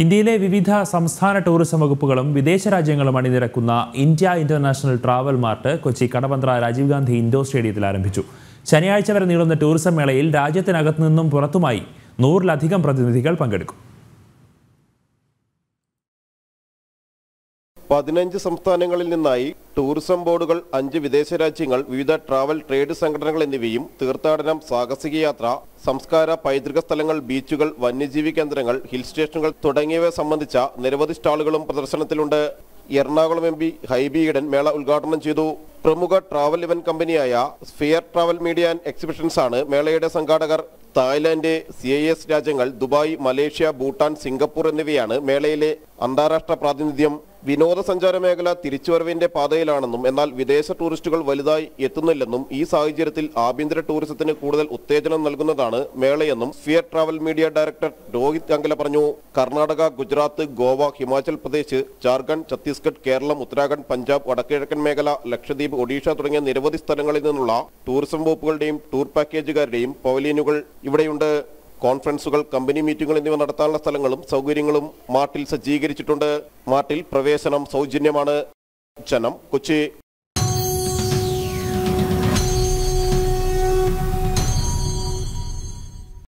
ഇന്ത്യയിലെ വിവിധ സംസ്ഥാന ടൂറിസം വകുപ്പുകളും വിദേശ രാജ്യങ്ങളും അണിനിരക്കുന്ന India international travel mart Kochi Kadavanthra Rajiv Gandhi indoor സ്റ്റേഡിയത്തിൽ ആരംഭിച്ചു ശനിയാഴ്ച വരെ നീളുന്ന ടൂറിസം മേളയിൽ രാജ്യത്തിനകത്തു നിന്നും പുറത്തുമായി നൂറിലധികം പ്രതിനിധികൾ പങ്കെടുക്കും പതിനഞ്ച് സംസ്ഥാനങ്ങളിൽ നിന്നായി ടൂറിസം ബോർഡുകൾ അഞ്ച് വിദേശ രാജ്യങ്ങൾ വിവിധ ട്രാവൽ ട്രേഡ് സംഘടനകൾ എന്നിവയും തീർത്ഥാടനം സാഹസിക യാത്ര സംസ്കാര പൈതൃക സ്ഥലങ്ങൾ ബീച്ചുകൾ വന്യജീവി കേന്ദ്രങ്ങൾ ഹിൽ സ്റ്റേഷനുകൾ തുടങ്ങിയവ സംബന്ധിച്ച നിരവധി സ്റ്റാളുകളും പ്രദർശനത്തിലുണ്ട് എറണാകുളം എം പി ഹൈബി ഈഡൻ മേള ഉദ്ഘാടനം ചെയ്തു പ്രമുഖ ട്രാവൽ ഇവന്റ് കമ്പനിയായ sphere travel media and exhibitions ആണ് മേളയുടെ സംഘാടകർ തായ്ലാന്റ് സി ഐ എസ് രാജ്യങ്ങൾ ദുബായ് മലേഷ്യ ഭൂട്ടാൻ സിംഗപ്പൂർ എന്നിവയാണ് മേളയിലെ അന്താരാഷ്ട്ര പ്രാതിനിധ്യം വിനോദസഞ്ചാര മേഖല തിരിച്ചുവരവിന്റെ പാതയിലാണെന്നും എന്നാൽ വിദേശ ടൂറിസ്റ്റുകൾ വലുതായി എത്തുന്നില്ലെന്നും ഈ സാഹചര്യത്തിൽ ആഭ്യന്തര ടൂറിസത്തിന് കൂടുതൽ ഉത്തേജനം നൽകുന്നതാണ് മേളയെന്നും sphere travel media director Rohit Ankala പറഞ്ഞു കർണാടക ഗുജറാത്ത് ഗോവ ഹിമാചൽ പ്രദേശ് ജാർഖണ്ഡ് ഛത്തീസ്ഗഡ് കേരളം ഉത്തരാഖണ്ഡ് പഞ്ചാബ് വടക്കിഴക്കൻ മേഖല ലക്ഷദ്വീപ് ഒഡീഷ തുടങ്ങിയ നിരവധി സ്ഥലങ്ങളിൽ നിന്നുള്ള ടൂറിസം വകുപ്പുകളുടെയും ടൂർ പാക്കേജുകാരുടെയും പവലിയനുകൾ ഇവിടെയുണ്ട് കോൺഫറൻസുകൾ കമ്പനി മീറ്റിംഗുകൾ എന്നിവ നടത്താനുള്ള സ്ഥലങ്ങളും സൗകര്യങ്ങളും മാർട്ടിൽ സജ്ജീകരിച്ചിട്ടുണ്ട് മാർട്ടിൽ പ്രവേശനം സൗജന്യമാണ് ജനം കൊച്ചി